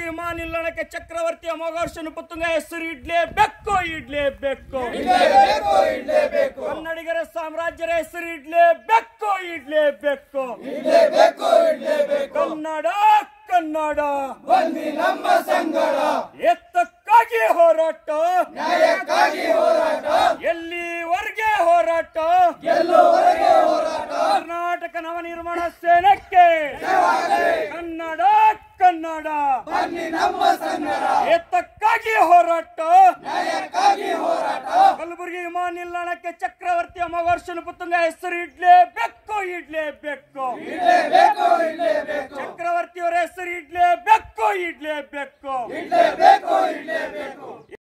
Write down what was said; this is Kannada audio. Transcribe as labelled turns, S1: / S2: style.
S1: ಕಲಬುರಗಿ ವಿಮಾನ ನಿಲ್ದಾಣಕ್ಕೆ ಚಕ್ರವರ್ತಿಯ ಮೊಗರ್ಷನ ಪುತ್ತಂಗ ಹೆಸರು ಇಡ್ಲೇಬೇಕು ಇಡ್ಲೇಬೇಕು ಕನ್ನಡಿಗರ ಸಾಮ್ರಾಜ್ಯರ ಹೆಸರು ಇಡ್ಲೇಬೇಕು ಇಡ್ಲೇಬೇಕು ಕನ್ನಡ ಕನ್ನಡ
S2: ಬನ್ನಿ ನಮ್ಮ ಸಂಗಡ
S1: ಎತ್ತಕ್ಕಾಗಿ ಹೋರಾಟ
S2: ನ್ಯಾಯಕ್ಕಾಗಿ ಹೋರಾಟ
S1: ಎಲ್ಲಿವರೆಗೆ ಹೋರಾಟ
S2: ಎಲ್ಲುವರೆಗೆ ಹೋರಾಟ
S1: ಕರ್ನಾಟಕ ನವನಿರ್ಮಾಣ ಸೇನೆಗೆ ಕನ್ನಡ ಕನ್ನಡ
S2: ಬನ್ನಿ ನಮ್ಮ ಸಂಗಡ
S1: ಎತ್ತಕ್ಕಾಗಿ ಹೋರಾಟ
S2: ನ್ಯಾಯಕ್ಕಾಗಿ ಹೋರಾಟ
S1: ಕಲಬುರಗಿ ವಿಮಾನ ನಿಲ್ದಾಣಕ್ಕೆ ಚಕ್ರವರ್ತಿಯ ಮಗರ್ಷನ ಪುತ್ತಂಗ ಹೆಸರು ಇಡ್ಲೇಬೇಕು ಇಡ್ಲೇಬೇಕು
S2: ಇಡ್ಲೇಬೇಕು ಇಡ್ಲೇಬೇಕು
S1: ಚಕ್ರವರ್ತಿಯವರ ಹೆಸರು ಇಡ್ಲೇಬೇಕು ಇಡ್ಲೇಬೇಕು
S2: ಇಡ್ಲೇಬೇಕು ಇಡ್ಲೇಬೇಕು